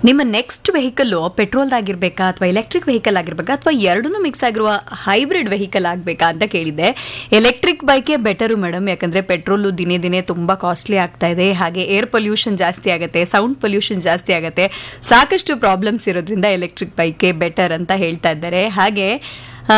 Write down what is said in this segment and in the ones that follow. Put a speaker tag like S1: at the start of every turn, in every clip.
S1: ನಿಮ್ಮ next vehicle ಪೆಟ್ರೋಲ್ದಾಗಿರ್ಬೇಕಾ ಅಥವಾ electric vehicle ಆಗಿರ್ಬೇಕಾ ಅಥವಾ ಎರಡನ್ನೂ ಮಿಕ್ಸ್ ಆಗಿರುವ ಹೈಬ್ರಿಡ್ ವೆಹಿಕಲ್ ಆಗಬೇಕಾ ಅಂತ ಕೇಳಿದ್ದೆ ಎಲೆಕ್ಟ್ರಿಕ್ ಬೈಕೇ ಬೆಟರು ಮೇಡಮ್ ಯಾಕಂದರೆ ಪೆಟ್ರೋಲು ದಿನೇ ದಿನೇ ತುಂಬ ಕಾಸ್ಟ್ಲಿ ಆಗ್ತಾ ಇದೆ ಹಾಗೆ ಏರ್ ಪೊಲ್ಯೂಷನ್ ಜಾಸ್ತಿ ಆಗುತ್ತೆ ಸೌಂಡ್ ಪೊಲ್ಯೂಷನ್ ಜಾಸ್ತಿ ಆಗುತ್ತೆ ಸಾಕಷ್ಟು ಪ್ರಾಬ್ಲಮ್ಸ್ ಇರೋದ್ರಿಂದ ಎಲೆಕ್ಟ್ರಿಕ್ ಬೈಕೇ ಬೆಟರ್ ಅಂತ ಹೇಳ್ತಾ ಇದ್ದಾರೆ ಹಾಗೆ ಆ,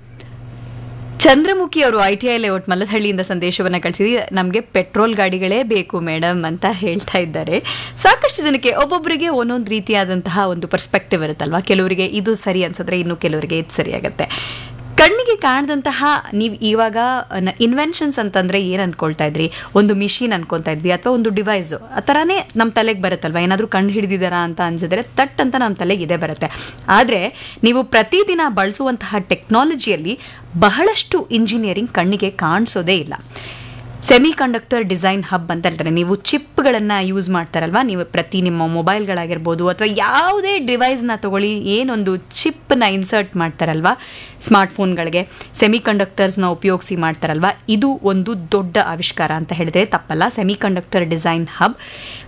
S1: ಚಂದ್ರಮುಖಿ ಅವರು ಐ ಟಿ ಐ ಲೇಔಟ್ ಮಲ್ಲಹಳ್ಳಿಯಿಂದ ಸಂದೇಶವನ್ನು ಕಳಿಸಿದಿ ನಮಗೆ ಪೆಟ್ರೋಲ್ ಗಾಡಿಗಳೇ ಬೇಕು ಮೇಡಮ್ ಅಂತ ಹೇಳ್ತಾ ಇದ್ದಾರೆ ಸಾಕಷ್ಟು ಜನಕ್ಕೆ ಒಬ್ಬೊಬ್ಬರಿಗೆ ಒಂದೊಂದು ರೀತಿಯಾದಂತಹ ಒಂದು ಪರ್ಸ್ಪೆಕ್ಟಿವ್ ಇರುತ್ತಲ್ವಾ ಕೆಲವರಿಗೆ ಇದು ಸರಿ ಅನ್ಸಿದ್ರೆ ಇನ್ನು ಕೆಲವರಿಗೆ ಇದು ಸರಿ ಆಗುತ್ತೆ ಕಣ್ಣಿಗೆ ಕಾಣದಂತಹ ನೀವು ಇವಾಗ ಇನ್ವೆನ್ಷನ್ಸ್ ಅಂತಂದ್ರೆ ಏನು ಅನ್ಕೊಳ್ತಾ ಇದ್ರಿ ಒಂದು ಮಿಷಿನ್ ಅನ್ಕೊತಾ ಇದ್ವಿ ಅಥವಾ ಒಂದು ಡಿವೈಸ್ ಆ ಥರನೇ ನಮ್ಮ ತಲೆಗೆ ಬರುತ್ತಲ್ವಾ ಏನಾದರೂ ಕಂಡು ಹಿಡಿದಿದ್ದಾರಾ ಅಂತ ಅನ್ಸಿದ್ರೆ ತಟ್ ಅಂತ ನಮ್ಮ ತಲೆಗೆ ಇದೇ ಬರುತ್ತೆ ಆದರೆ ನೀವು ಪ್ರತಿದಿನ ಬಳಸುವಂತಹ ಟೆಕ್ನಾಲಜಿಯಲ್ಲಿ ಬಹಳಷ್ಟು ಇಂಜಿನಿಯರಿಂಗ್ ಕಣ್ಣಿಗೆ ಕಾಣಿಸೋದೇ ಇಲ್ಲ ಸೆಮಿ ಕಂಡಕ್ಟರ್ ಡಿಸೈನ್ ಹಬ್ ಅಂತ ಹೇಳ್ತಾರೆ ನೀವು ಚಿಪ್ಗಳನ್ನು ಯೂಸ್ ಮಾಡ್ತಾರಲ್ವಾ ನೀವು ಪ್ರತಿ ನಿಮ್ಮ ಮೊಬೈಲ್ಗಳಾಗಿರ್ಬೋದು ಅಥವಾ ಯಾವುದೇ ಡಿವೈಸ್ನ ತಗೊಳ್ಳಿ ಏನೊಂದು ಚಿಪ್ಪನ್ನ ಇನ್ಸರ್ಟ್ ಮಾಡ್ತಾರಲ್ವಾ ಸ್ಮಾರ್ಟ್ಫೋನ್ಗಳಿಗೆ ಸೆಮಿ ಕಂಡಕ್ಟರ್ಸ್ನ ಉಪಯೋಗಿಸಿ ಮಾಡ್ತಾರಲ್ವಾ ಇದು ಒಂದು ದೊಡ್ಡ ಆವಿಷ್ಕಾರ ಅಂತ ಹೇಳಿದ್ರೆ ತಪ್ಪಲ್ಲ ಸೆಮಿ ಕಂಡಕ್ಟರ್ ಡಿಸೈನ್ ಹಬ್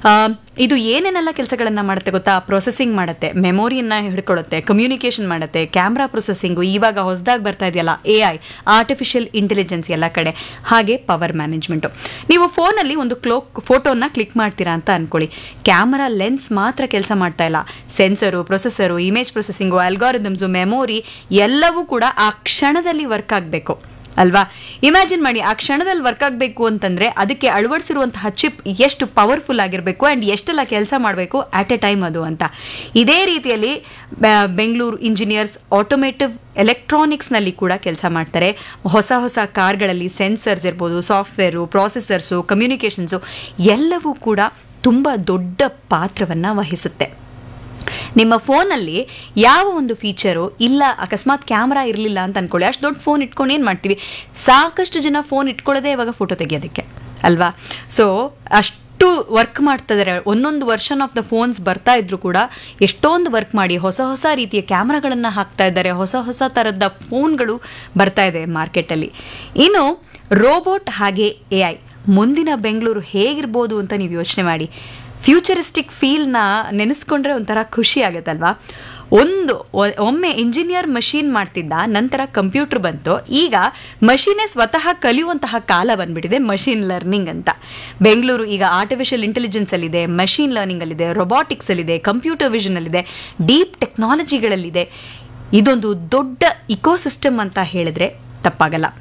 S1: ಇದು ಏನೇನೆಲ್ಲ ಕೆಲಸಗಳನ್ನು ಮಾಡುತ್ತೆ ಗೊತ್ತಾ ಪ್ರೊಸೆಸಿಂಗ್ ಮಾಡುತ್ತೆ ಮೆಮೊರಿಯನ್ನು ಹಿಡ್ಕೊಳ್ಳುತ್ತೆ ಕಮ್ಯುನಿಕೇಷನ್ ಮಾಡುತ್ತೆ ಕ್ಯಾಮ್ರಾ ಪ್ರೊಸೆಸಿಂಗು ಇವಾಗ ಹೊಸದಾಗಿ ಬರ್ತಾ ಇದೆಯಲ್ಲ ಎ ಐ ಆರ್ಟಿಫಿಷಿಯಲ್ ಇಂಟೆಲಿಜೆನ್ಸ್ ಎಲ್ಲ ಕಡೆ ಹಾಗೆ ಪವರ್ ಮ್ಯಾನೇಜ್ಮೆಂಟು ನೀವು ಫೋನಲ್ಲಿ ಒಂದು ಕ್ಲೋಕ್ ಫೋಟೋನ ಕ್ಲಿಕ್ ಮಾಡ್ತೀರಾ ಅಂತ ಅನ್ಕೊಳ್ಳಿ ಕ್ಯಾಮರಾ ಲೆನ್ಸ್ ಮಾತ್ರ ಕೆಲಸ ಮಾಡ್ತಾ ಇಲ್ಲ sensor processor image processing algorithms memory ಎಲ್ಲವೂ ಕೂಡ ಆ ಕ್ಷಣದಲ್ಲಿ ವರ್ಕ್ ಆಗಬೇಕು ಅಲ್ವಾ ಇಮ್ಯಾಜಿನ್ ಮಾಡಿ ಆ ಕ್ಷಣದಲ್ಲಿ ವರ್ಕ್ ಆಗಬೇಕು ಅಂತಂದ್ರೆ ಅದಕ್ಕೆ ಅಳವಡಿಸಿರುವಂತಹ ಚಿಪ್ ಎಷ್ಟು ಪವರ್ಫುಲ್ ಆಗಿರಬೇಕು ಆ್ಯಂಡ್ ಎಷ್ಟೆಲ್ಲ ಕೆಲಸ ಮಾಡಬೇಕು ಆಟ್ ಎ ಟೈಮ್ ಅದು ಅಂತ ಇದೇ ರೀತಿಯಲ್ಲಿ ಬ- ಬೆಂಗಳೂರು ಇಂಜಿನಿಯರ್ಸ್ ಆಟೋಮೇಟಿವ್ ಎಲೆಕ್ಟ್ರಾನಿಕ್ಸ್ನಲ್ಲಿ ಕೂಡ ಕೆಲಸ ಮಾಡ್ತಾರೆ ಹೊಸ ಹೊಸ ಕಾರ್ಗಳಲ್ಲಿ ಸೆನ್ಸರ್ಸ್ ಇರ್ಬೋದು ಸಾಫ್ಟ್ವೇರು ಪ್ರಾಸೆಸರ್ಸು ಕಮ್ಯುನಿಕೇಷನ್ಸು ಎಲ್ಲವೂ ಕೂಡ ತುಂಬ ದೊಡ್ಡ ಪಾತ್ರವನ್ನು ವಹಿಸುತ್ತೆ ನಿಮ್ಮ ಫೋನಲ್ಲಿ ಯಾವ ಒಂದು ಫೀಚರು ಇಲ್ಲ ಅಕಸ್ಮಾತ್ ಕ್ಯಾಮ್ರಾ ಇರಲಿಲ್ಲ ಅಂತ ಅನ್ಕೊಳ್ಳಿ ಅಷ್ಟು ದೊಡ್ಡ ಫೋನ್ ಇಟ್ಕೊಂಡು ಏನು ಮಾಡ್ತೀವಿ ಸಾಕಷ್ಟು ಜನ ಫೋನ್ ಇಟ್ಕೊಳ್ಳೋದೇ ಇವಾಗ ಫೋಟೋ ತೆಗಿಯೋದಕ್ಕೆ ಅಲ್ವಾ ಸೊ ಅಷ್ಟು ವರ್ಕ್ ಮಾಡ್ತಾ ಇದ್ದಾರೆ ಒಂದೊಂದು ವರ್ಷನ್ ಆಫ್ ದ ಫೋನ್ಸ್ ಬರ್ತಾ ಇದ್ರು ಕೂಡ ಎಷ್ಟೊಂದು ವರ್ಕ್ ಮಾಡಿ ಹೊಸ ಹೊಸ ರೀತಿಯ ಕ್ಯಾಮ್ರಾಗಳನ್ನು ಹಾಕ್ತಾ ಇದ್ದಾರೆ ಹೊಸ ಹೊಸ ಥರದ ಫೋನ್ಗಳು ಬರ್ತಾ ಇದೆ ಮಾರ್ಕೆಟಲ್ಲಿ ಇನ್ನು ರೋಬೋಟ್ ಹಾಗೆ ಎ ಐ ಮುಂದಿನ ಬೆಂಗಳೂರು ಹೇಗಿರ್ಬೋದು ಅಂತ ನೀವು ಯೋಚನೆ ಮಾಡಿ ಫ್ಯೂಚರಿಸ್ಟಿಕ್ ಫೀಲ್ನ ನೆನೆಸ್ಕೊಂಡ್ರೆ ಒಂಥರ ಖುಷಿ ಆಗುತ್ತಲ್ವಾ ಒಂದು ಒ- ಒಮ್ಮೆ ಇಂಜಿನಿಯರ್ ಮಷೀನ್ ಮಾಡ್ತಿದ್ದ ನಂತರ ಕಂಪ್ಯೂಟರ್ ಬಂತು ಈಗ ಮಷೀನೇ ಸ್ವತಃ ಕಲಿಯುವಂತಹ ಕಾಲ ಬಂದ್ಬಿಟ್ಟಿದೆ ಮಷೀನ್ ಲರ್ನಿಂಗ್ ಅಂತ ಬೆಂಗಳೂರು ಈಗ ಆರ್ಟಿಫಿಷಿಯಲ್ ಇಂಟೆಲಿಜೆನ್ಸ್ ಅಲ್ಲಿದೆ ಮಷೀನ್ ಲರ್ನಿಂಗ್ ಅಲ್ಲಿದೆ ರೊಬಾಟಿಕ್ಸ್ ಅಲ್ಲಿದೆ ಕಂಪ್ಯೂಟರ್ ವಿಷನ್ ಅಲ್ಲಿದೆ ಡೀಪ್ ಟೆಕ್ನಾಲಜಿಗಳಲ್ಲಿದೆ ಇದೊಂದು ದೊಡ್ಡ ಇಕೋಸಿಸ್ಟಮ್ ಅಂತ ಹೇಳಿದ್ರೆ ತಪ್ಪಾಗಲ್ಲ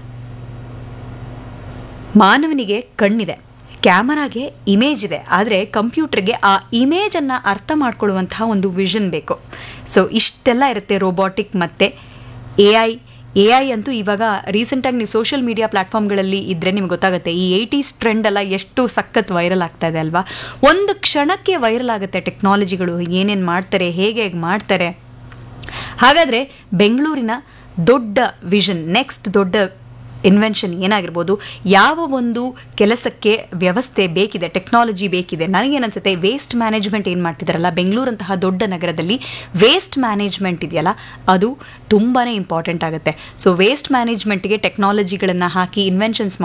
S1: ಮಾನವನಿಗೆ ಕಣ್ಣಿದೆ ಕ್ಯಾಮರಾಗೆ ಇಮೇಜ್ ಇದೆ ಆದರೆ ಕಂಪ್ಯೂಟರ್ಗೆ ಆ ಇಮೇಜನ್ನು ಅರ್ಥ ಮಾಡ್ಕೊಳ್ಳುವಂತಹ ಒಂದು ವಿಷನ್ ಬೇಕು ಸೊ ಇಷ್ಟೆಲ್ಲ ಇರುತ್ತೆ ರೋಬೋಟಿಕ್ ಮತ್ತು ಎ ಐ ಎ ಐ ಅಂತೂ ಇವಾಗ ರೀಸೆಂಟಾಗಿ ನೀವು ಸೋಷಿಯಲ್ ಮೀಡಿಯಾ ಪ್ಲ್ಯಾಟ್ಫಾರ್ಮ್ಗಳಲ್ಲಿ ಇದ್ದರೆ ನಿಮ್ಗೆ ಗೊತ್ತಾಗುತ್ತೆ ಈ ಏಯ್ಟೀಸ್ ಟ್ರೆಂಡ್ ಎಲ್ಲ ಎಷ್ಟು ಸಖತ್ ವೈರಲ್ ಆಗ್ತಾ ಇದೆ ಅಲ್ವಾ ಒಂದು ಕ್ಷಣಕ್ಕೆ ವೈರಲ್ ಆಗುತ್ತೆ ಟೆಕ್ನಾಲಜಿಗಳು ಏನೇನು ಮಾಡ್ತಾರೆ ಹೇಗೆ ಹೇಗೆ ಮಾಡ್ತಾರೆ ಹಾಗಾದರೆ ಬೆಂಗಳೂರಿನ ದೊಡ್ಡ ವಿಷನ್ ನೆಕ್ಸ್ಟ್ ದೊಡ್ಡ ಇನ್ವೆನ್ಷನ್ ಏನಾಗಿರ್ಬೋದು ಯಾವ ಒಂದು ಕೆಲಸಕ್ಕೆ ವ್ಯವಸ್ಥೆ ಬೇಕಿದೆ ಟೆಕ್ನಾಲಜಿ ಬೇಕಿದೆ ನನಗೇನನ್ಸುತ್ತೆ ವೇಸ್ಟ್ ಮ್ಯಾನೇಜ್ಮೆಂಟ್ ಏನು ಮಾಡ್ತಿದ್ದಾರಲ್ಲ ಬೆಂಗಳೂರಂತಹ ದೊಡ್ಡ ನಗರದಲ್ಲಿ ವೇಸ್ಟ್ ಮ್ಯಾನೇಜ್ಮೆಂಟ್ ಇದೆಯಲ್ಲ ಅದು ತುಂಬಾ ಇಂಪಾರ್ಟೆಂಟ್ ಆಗುತ್ತೆ ಸೊ ವೇಸ್ಟ್ ಮ್ಯಾನೇಜ್ಮೆಂಟ್ಗೆ ಟೆಕ್ನಾಲಜಿಗಳನ್ನು ಹಾಕಿ ಇನ್ವೆನ್ಷನ್ಸ್